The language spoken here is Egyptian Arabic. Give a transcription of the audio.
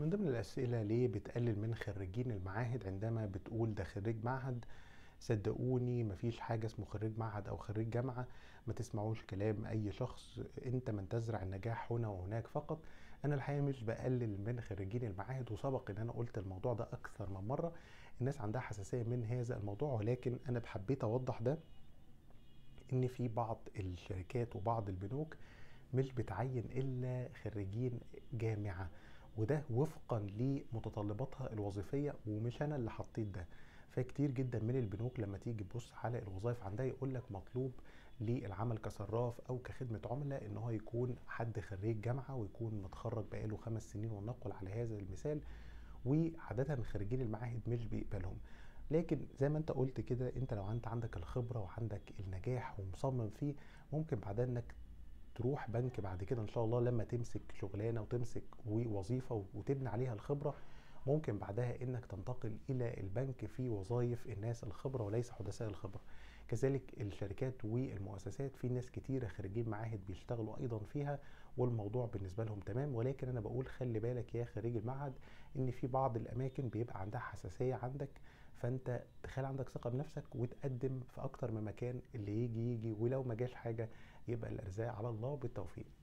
من ضمن الأسئلة ليه بتقلل من خريجين المعاهد عندما بتقول ده خريج معهد صدقوني مفيش حاجة اسمه خريج معهد أو خريج جامعة ما تسمعوش كلام أي شخص أنت من تزرع النجاح هنا وهناك فقط أنا الحقيقة مش بقلل من خريجين المعاهد وسبق إن أنا قلت الموضوع ده أكثر من مرة الناس عندها حساسية من هذا الموضوع ولكن أنا حبيت أوضح ده إن في بعض الشركات وبعض البنوك مش بتعين إلا خريجين جامعة وده وفقا لمتطلباتها الوظيفيه ومش انا اللي حطيت ده فكتير جدا من البنوك لما تيجي تبص على الوظائف عندها يقول لك مطلوب للعمل كصراف او كخدمه عملاء ان هو يكون حد خريج جامعه ويكون متخرج بقاله خمس سنين ونقل على هذا المثال وعاده خريجين المعاهد مش بيقبلهم لكن زي ما انت قلت كده انت لو انت عندك الخبره وعندك النجاح ومصمم فيه ممكن بعدها انك تروح بنك بعد كده ان شاء الله لما تمسك شغلانه وتمسك وظيفه وتبني عليها الخبره ممكن بعدها انك تنتقل الى البنك في وظائف الناس الخبره وليس حدثاء الخبره كذلك الشركات والمؤسسات في ناس كتيره خريجين معاهد بيشتغلوا ايضا فيها والموضوع بالنسبه لهم تمام ولكن انا بقول خلي بالك يا خريج المعهد ان في بعض الاماكن بيبقى عندها حساسيه عندك فانت تخيل عندك ثقه بنفسك وتقدم في اكتر من مكان اللي يجي يجي ولو ما جاش حاجه يبقى الارزاق على الله بالتوفيق